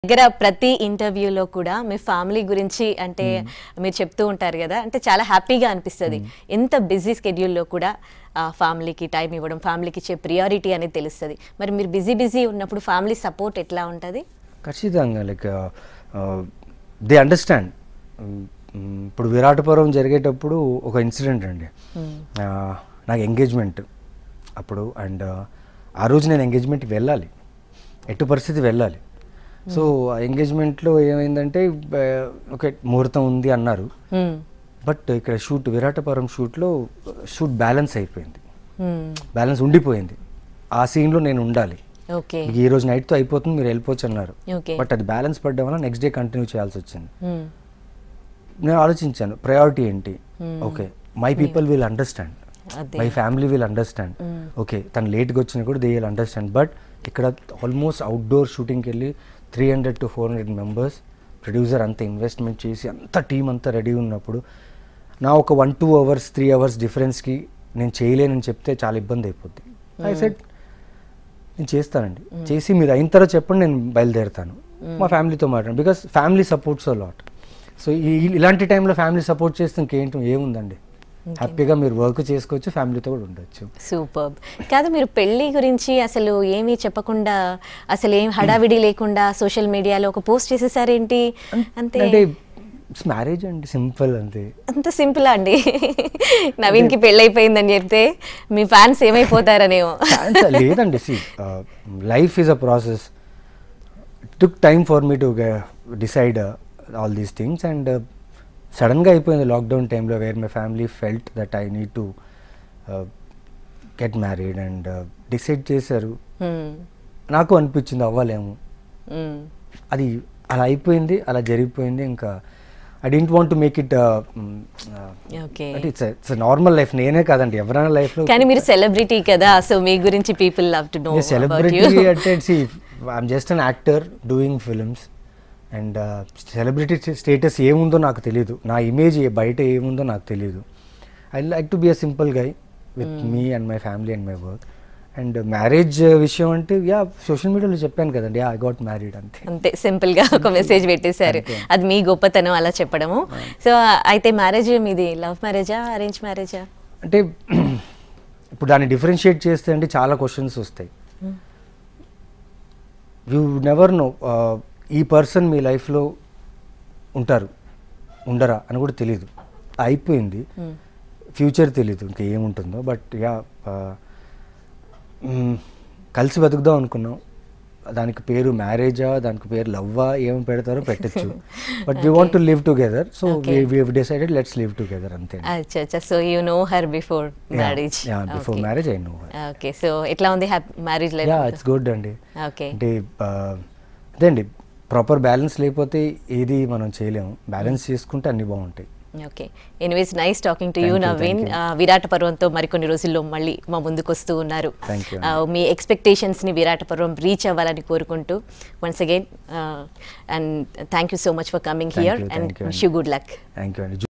దగ్గర ప్రతి ఇంటర్వ్యూలో కూడా మీ ఫ్యామిలీ గురించి అంటే మీరు చెప్తూ ఉంటారు కదా అంటే చాలా హ్యాపీగా అనిపిస్తుంది ఎంత బిజీ స్కెడ్యూల్లో కూడా ఫ్యామిలీకి టైం ఇవ్వడం ఫ్యామిలీకి ఇచ్చే ప్రియారిటీ అనేది తెలుస్తుంది మరి మీరు బిజీ బిజీ ఉన్నప్పుడు ఫ్యామిలీ సపోర్ట్ ఎట్లా ఉంటుంది ఖచ్చితంగా లైక్ దే అండర్స్టాండ్ ఇప్పుడు విరాటపురం జరిగేటప్పుడు ఒక ఇన్సిడెంట్ అండి ఆ, నాకు ఎంగేజ్మెంట్ అప్పుడు అండ్ ఆ రోజు నేను ఎంగేజ్మెంట్కి వెళ్ళాలి ఎటు పరిస్థితి వెళ్ళాలి సో ఆ ఎంగేజ్మెంట్లో ఏమైందంటే ఆ, ఓకే ముహూర్తం ఉంది అన్నారు బట్ ఇక్కడ షూట్ విరాటపురం షూట్లో షూట్ బ్యాలెన్స్ అయిపోయింది బ్యాలెన్స్ ఉండిపోయింది ఆ సీన్లో నేను ఉండాలి ఓకే మీకు ఈ రోజు నైట్తో అయిపోతుంది మీరు వెళ్ళిపోవచ్చు అన్నారు ఓకే బట్ అది బ్యాలెన్స్ పడ్డం వల్ల నెక్స్ట్ డే కంటిన్యూ చేయాల్సి వచ్చింది నేను ఆలోచించాను ప్రయారిటీ ఏంటి okay my people will understand అదే my family will understand okay తను లేట్గా వచ్చినా కూడా దే విల్ అండర్స్టాండ్ బట్ ఇక్కడ ఆల్మోస్ట్ అవుట్డోర్ షూటింగ్కి వెళ్ళి three hundred to four hundred members producer అంత ఇన్వెస్ట్మెంట్ చేసి అంత టీం అంతా రెడీ ఉన్నప్పుడు నా ఒక one two hours three hours డిఫరెన్స్కి నేను చేయలేనని చెప్తే చాలా ఇబ్బంది అయిపోద్ది ఐ సెట్ నేను చేస్తానండి చేసి మీరు అయిన తర్వాత చెప్పండి నేను బయలుదేరుతాను మా ఫ్యామిలీతో మాట్లాడు because family supports lot so ఈ ఇలాంటి టైంలో ఫ్యామిలీ సపోర్ట్ చేస్తే ఇంకేంటి ఏముందండి హ్యాపీగా మీరు వర్క్ చేసుకోవచ్చు ఫ్యామిలీతో కూడా ఉండొచ్చు సూపర్ కాదు మీరు పెళ్లి గురించి అసలు ఏమీ చెప్పకుండా అసలు ఏం హడావిడి లేకుండా సోషల్ మీడియాలో ఒక పోస్ట్ చేసేసారేంటి అంతే అంటే ఇట్స్ మ్యారేజ్ అండి సింపుల్ అంతే అంత సింపుల్ అండి నవీన్కి పెళ్ళి అయిపోయిందని చెప్తే మీ ఫ్యాన్స్ ఏమైపోతారనేమో Chance లేదండి see life is a process took time for me to decide all these things and సడన్గా అయిపోయింది లాక్డౌన్ టైంలో where my family felt that I need to get married and decide చేశారు Hmm. నాకు అనిపించింది అవ్వలేము Hmm. అది అలా అయిపోయింది అలా జరిగిపోయింది ఇంకా I didn't want to make it okay అంటే ఇట్స్ ఇట్స్ నార్మల్ లైఫ్ నేనే కాదండి ఎవరైనా లైఫ్లో కానీ మీరు సెలబ్రిటీ కదా సో మీ గురించి people love to know celebrity అంటే see I'm just an actor doing films and celebrity status ఏముందో నాకు తెలియదు నా ఇమేజ్ బయట ఏముందో నాకు తెలియదు I like to be a simple guy with me and my family and my work and marriage విషయం అంటే యా సోషల్ మీడియాలో చెప్పాను కదండి ఐ గాట్ మ్యారీడ్ అంతే అంతే సింపుల్ గా ఒక మెసేజ్ పెట్టేశారు అంతే. అది మీ గొప్పతనం అలా చెప్పడము సో అయితే మ్యారేజ్ మీది లవ్ మ్యారేజా అరేంజ్ మ్యారేజా అంటే ఇప్పుడు దాన్ని డిఫరెన్షియేట్ చేస్తే అంటే చాలా క్వశ్చన్స్ వస్తాయి యూ నెవర్ నో ఈ పర్సన్ మీ లైఫ్లో ఉంటారు ఉండరా అని కూడా తెలియదు అయిపోయింది ఫ్యూచర్ తెలీదు ఇంకా ఏముంటుందో బట్ యా కలిసి బతుకుదాం అనుకున్నాం దానికి పేరు మ్యారేజా దానికి పేరు లవ్వా ఏం పెడతారో పెట్టచ్చు but we want to live together so Okay. We decided let's live together అంతే అచ్చా అచ్చా so you know her before marriage before marriage I know okay so ఎట్లా ఉంది happy marriage life yeah it's good అండి okay అంటే ఆ, అదే అండి ప్రాపర్ బ్యాలెన్స్ లేకపోతే ఏది మనం చేయలేము బ్యాలెన్స్ చేసుకుంటే అన్ని బాగుంటాయి okay anyways nice talking to Thank you you, Naveen thank you. ఆ, విరాట పర్వంతో మరికొన్ని రోజుల్లో మళ్ళీ మా ముందుకు వస్తూ ఉన్నారు Thank you. ఆ, మీ ఎక్స్పెక్టేషన్స్ని విరాట పర్వం రీచ్ అవ్వాలని కోరుకుంటూ once again and thank you so much for coming Thank here you, and thank you, wish you good luck thank you అండి